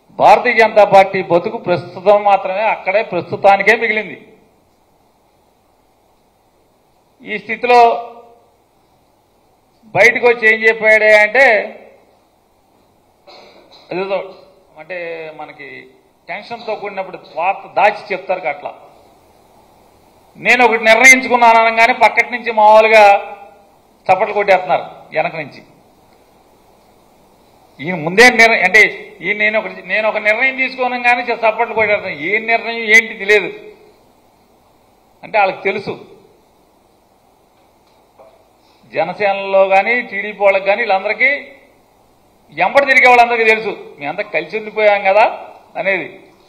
భారతీయ Janata party బతుకు ప్రస్తుతం మాత్రమే అక్కడే ప్రస్తుతానికే మిగిలింది ఈ స్థితిలో బయటకు వచ్చి ఏం చెప్పాడే అంటే అదేదో అంటే మనకి టెన్షన్తో కూడినప్పుడు వార్త దాచి చెప్తారు అట్లా నేను ఒకటి నిర్ణయించుకున్నాను అనగానే పక్కటి నుంచి మామూలుగా చప్పట్లు కొట్టేస్తున్నారు వెనక నుంచి ఈయన ముందే నిర్ణయం అంటే ఈ నేను ఒక నేను ఒక నిర్ణయం తీసుకోను కానీ చప్పట్లు కొట్టేస్తాను ఏ నిర్ణయం ఏంటి తెలియదు అంటే వాళ్ళకి తెలుసు జనసేనలో కానీ టీడీపీ వాళ్ళకి కానీ వీళ్ళందరికీ ఎంబడి తిరిగే వాళ్ళందరికీ తెలుసు మేమంతా కలిసి ఉండిపోయాం కదా అనేది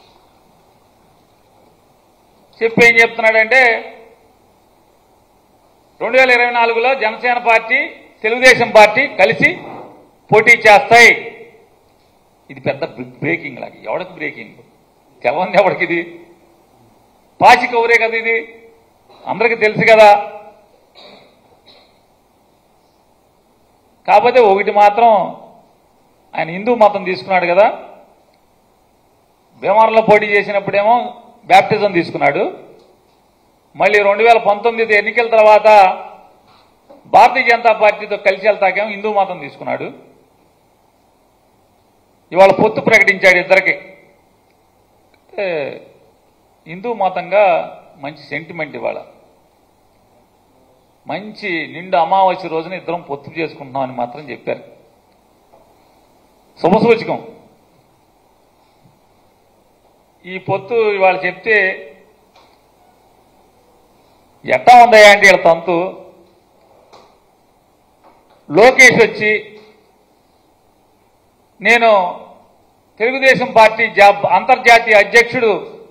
చెప్పి ఏం చెప్తున్నాడంటే రెండు వేల ఇరవై నాలుగులో జనసేన పార్టీ తెలుగుదేశం పార్టీ కలిసి పోటీ చేస్తాయి ఇది పెద్ద బ్రే- బ్రేకింగ్ లాగా ఎవడికి బ్రేకింగ్ తెలవంది ఎవడికి ఇది పాచి కౌరే కదా ఇది అందరికీ తెలుసు కదా కాకపోతే ఒకటి మాత్రం ఆయన హిందూ మతం తీసుకున్నాడు కదా భీమవరంలో పోటీ చేసినప్పుడేమో బ్యాప్టిజం తీసుకున్నాడు మళ్ళీ రెండు వేల పంతొమ్మిది ఎన్నికల తర్వాత భారతీయ జనతా పార్టీతో కలిసి వెళ్తాకేమో హిందూ మతం తీసుకున్నాడు ఇవాళ పొత్తు ప్రకటించాడు ఇద్దరికి అంటే హిందూ మతంగా మంచి సెంటిమెంట్ ఇవాళ మంచి నిండు అమావాస్య రోజున ఇద్దరం పొత్తు చేసుకుంటున్నామని మాత్రం చెప్పారు శుభసూచకం ఈ పొత్తు ఇవాళ చెప్తే ఎట్టా ఉందయ్యా అంటే వీళ్ళ తంతు లోకేష్ వచ్చి నేను తెలుగుదేశం పార్టీ జాబ్ అంతర్జాతీయ అధ్యక్షుడు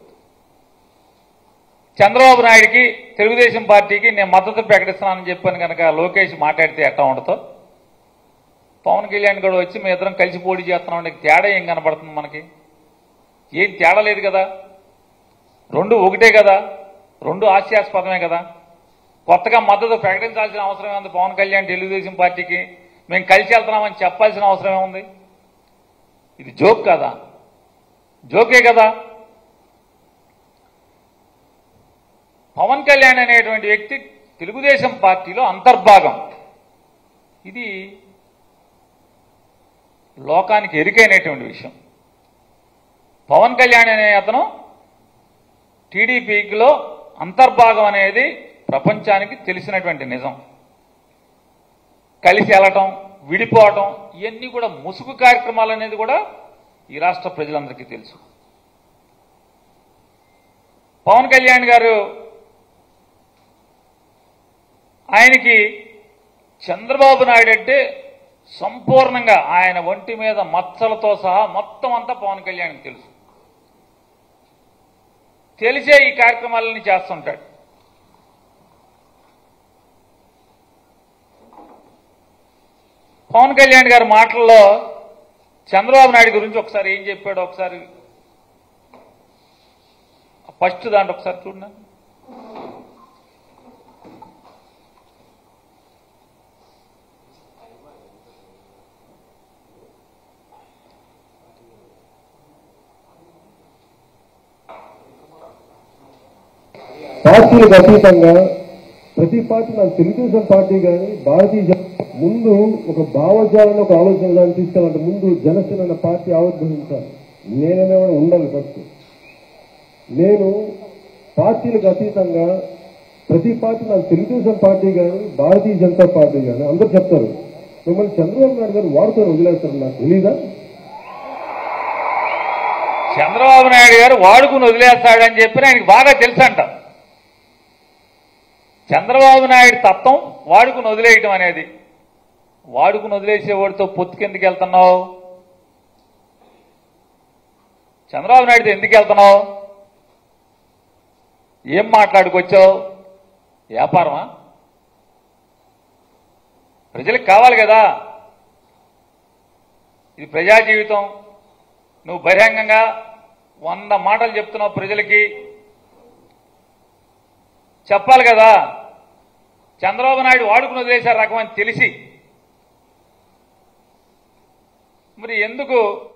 చంద్రబాబు నాయుడికి తెలుగుదేశం పార్టీకి నేను మద్దతు ప్రకటిస్తున్నానని చెప్పాను కనుక లోకేష్ మాట్లాడితే ఎట్టా ఉండదు పవన్ కళ్యాణ్ కూడా వచ్చి మీ ఇద్దరం కలిసి పోటీ చేస్తున్నాం అంటే తేడా ఏం కనబడుతుంది మనకి ఏం తేడా లేదు కదా రెండు ఒకటే కదా రెండు హాస్యాస్పదమే కదా కొత్తగా మద్దతు ప్రకటించాల్సిన అవసరం ఉంది పవన్ కళ్యాణ్ తెలుగుదేశం పార్టీకి మేము కలిసి వెళ్తున్నామని చెప్పాల్సిన అవసరం ఏముంది ఇది జోక్ కదా జోకే కదా పవన్ కళ్యాణ్ అనేటువంటి వ్యక్తి తెలుగుదేశం పార్టీలో అంతర్భాగం ఇది లోకానికి ఎరికైనటువంటి విషయం పవన్ కళ్యాణ్ అనే అతను టీడీపీలో అంతర్భాగం అనేది ప్రపంచానికి తెలిసినటువంటి నిజం కలిసి వెళ్ళటం విడిపోవటం ఇవన్నీ కూడా ముసుగు కార్యక్రమాలు అనేది కూడా ఈ రాష్ట్ర ప్రజలందరికీ తెలుసు పవన్ కళ్యాణ్ గారు ఆయనకి చంద్రబాబు నాయుడు అంటే సంపూర్ణంగా ఆయన ఒంటి మీద మచ్చలతో సహా మొత్తం అంతా పవన్ కళ్యాణ్కి తెలుసు తెలిసే ఈ కార్యక్రమాలని చేస్తుంటాడు పవన్ కళ్యాణ్ గారి మాటల్లో చంద్రబాబు నాయుడు గురించి ఒకసారి ఏం చెప్పాడు ఒకసారి ఫస్ట్ దాంట్లో ఒకసారి చూడండి పార్టీలకు అతీతంగా ప్రతి పార్టీ నాకు తెలుగుదేశం పార్టీ కానీ భారతీయ జన ముందు ఒక భావజాలను ఒక ఆలోచన దాన్ని తీసుకెళ్ళాలంటే ముందు జనసేన అన్న పార్టీ ఆవిర్భవించాలి నేనేమైనా ఉండాలి ఫస్ట్ నేను పార్టీలకు అతీతంగా ప్రతి పార్టీ నాకు తెలుగుదేశం పార్టీ కానీ భారతీయ జనతా పార్టీ కానీ అందరూ చెప్తారు మిమ్మల్ని చంద్రబాబు నాయుడు గారు వాడుకొని వదిలేస్తారు నాకు తెలీదా చంద్రబాబు నాయుడు గారు వాడుకుని వదిలేస్తాడని చెప్పి ఆయనకి బాగా తెలుసంట చంద్రబాబు నాయుడు తత్వం వాడుకుని వదిలేయటం అనేది వాడుకుని వదిలేసేవాడితో పొత్తుకు ఎందుకు వెళ్తున్నావు చంద్రబాబు నాయుడుతో ఎందుకు వెళ్తున్నావు ఏం మాట్లాడుకొచ్చావు వ్యాపారమా ప్రజలకు కావాలి కదా ఇది ప్రజా జీవితం నువ్వు బహిరంగంగా వంద మాటలు చెప్తున్నావు ప్రజలకి చెప్పాలి కదా చంద్రబాబు నాయుడు వాడుకుని వదిలేశారు రకం అని తెలిసి మరి ఎందుకు